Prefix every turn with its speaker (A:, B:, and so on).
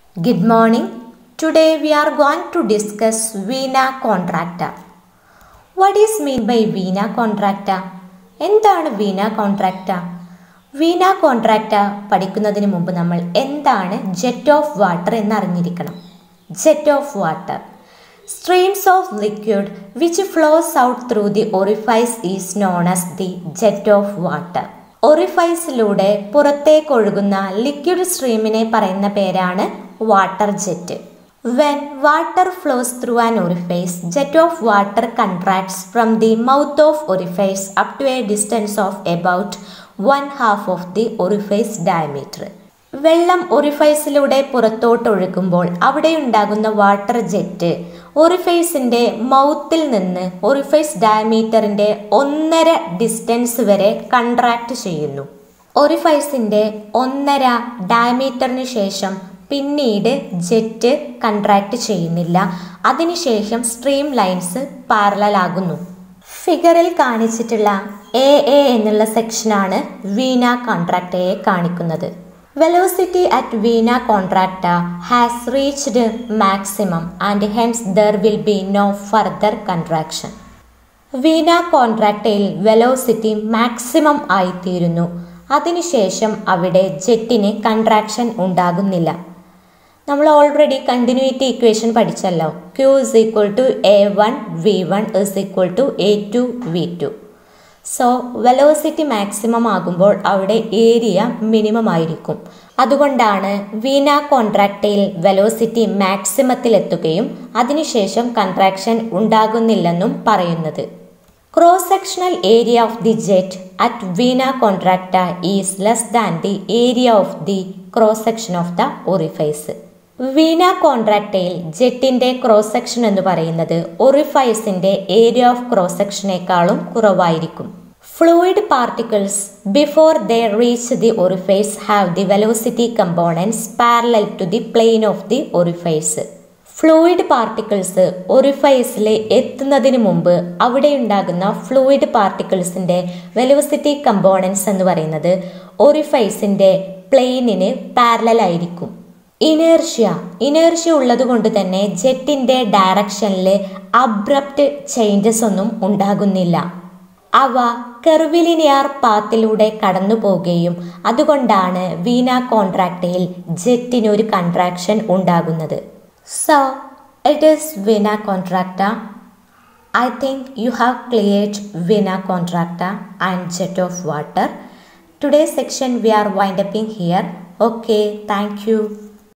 A: Good morning. Today we are going to discuss Vena contracta. What is mean by Vena contracta? എന്താണ് വീന കോൺട്രാക്റ്റ വീന കോൺട്രാക്റ്റ പഠിക്കുന്നതിന് മുമ്പ് നമ്മൾ എന്താണ് jet of water എന്ന് അറിഞ്ഞിരിക്കണം jet of water streams of liquid which flows out through the orifice is known as the jet of water ഒറിഫൈസിലൂടെ പുറത്തേക്ക് ഒഴുകുന്ന ലിക്വിഡ് സ്ട്രീമിനെ പറയുന്ന പേരാണ് water jet when water flows through an orifice jet of water contracts from the mouth of orifice up to a distance of about one half of the orifice diameter വെള്ളം ഒറിഫൈസിലൂടെ പുറത്തോട്ട് ഒഴുകുമ്പോൾ അവിടെയുണ്ടാകുന്ന water jet ഒറിഫൈസിൻ്റെ മൗത്തിൽ നിന്ന് orifice ഡയമീറ്ററിൻ്റെ ഒന്നര distance വരെ contract ചെയ്യുന്നു ഒറിഫൈസിൻ്റെ ഒന്നര ഡയമീറ്ററിന് ശേഷം പിന്നീട് ജെറ്റ് കൺട്രാക്ട് ചെയ്യുന്നില്ല അതിനുശേഷം സ്ട്രീം ലൈൻസ് പാരലാകുന്നു ഫിഗറിൽ കാണിച്ചിട്ടുള്ള എ എ എന്നുള്ള സെക്ഷനാണ് വീണ കോൺട്രാക്ടയെ കാണിക്കുന്നത് velocity at vena contracta has reached maximum and hence there will be no further contraction vena കോൺട്രാക്ടയിൽ വെലോസിറ്റി മാക്സിമം ആയിത്തീരുന്നു അതിനുശേഷം അവിടെ ജെറ്റിന് കൺട്രാക്ഷൻ ഉണ്ടാകുന്നില്ല നമ്മൾ ഓൾറെഡി കണ്ടിന്യൂറ്റി ഇക്വേഷൻ പഠിച്ചല്ലോ Q is equal to A one V one is equal to A two V two so velocity maximum ആകുമ്പോൾ അവിടെ ഏരിയ മിനിമം ആയിരിക്കും അതുകൊണ്ടാണ് വീണ കോൺട്രാക്റ്റയിൽ വെലോസിറ്റി മാക്സിമത്തിലെത്തുകയും അതിനുശേഷം കൺട്രാക്ഷൻ ഉണ്ടാകുന്നില്ലെന്നും പറയുന്നത് cross sectional area of the jet at vena contracta is less than the area of the cross section of the orifice vena കോൺട്രാക്ടയിൽ ജെറ്റിന്റെ cross section എന്ന് പറയുന്നത് ഒറിഫൈസിന്റെ ഏരിയ ഓഫ് ക്രോസ് സെക്ഷനേക്കാളും കുറവായിരിക്കും fluid particles before they reach the orifice have the velocity components parallel to the plane of the orifice fluid particles ഒറിഫൈസിൽ എത്തുന്നതിന് മുമ്പ് അവിടെ ഉണ്ടാകുന്ന ഫ്ലൂയിഡ് പാർട്ടിക്കിൾസിന്റെ വെലോസിറ്റി കമ്പോണൻസ് എന്ന് പറയുന്നത് ഒറിഫൈസിന്റെ പ്ലെയിനിന് പാരലൽ ആയിരിക്കും ഇനേർഷ്യ ഇനേർഷ്യ ഉള്ളത് കൊണ്ട് തന്നെ ജെറ്റിന്റെ ഡയറക്ഷനിൽ അബ്രപ്റ്റ് ചേഞ്ചസ് ഒന്നും ഉണ്ടാകുന്നില്ല അവ കെർവിലിനിയർ പാത്തിലൂടെ കടന്നു പോവുകയും അതുകൊണ്ടാണ് വീണ കോൺട്രാക്ടയിൽ ജെറ്റിന് ഒരു കൺട്രാക്ഷൻ ഉണ്ടാകുന്നത് So, it is Vena contracta. I think you have cleared Vena contracta and jet of water. Today's section we are wind upping here. Okay, thank you.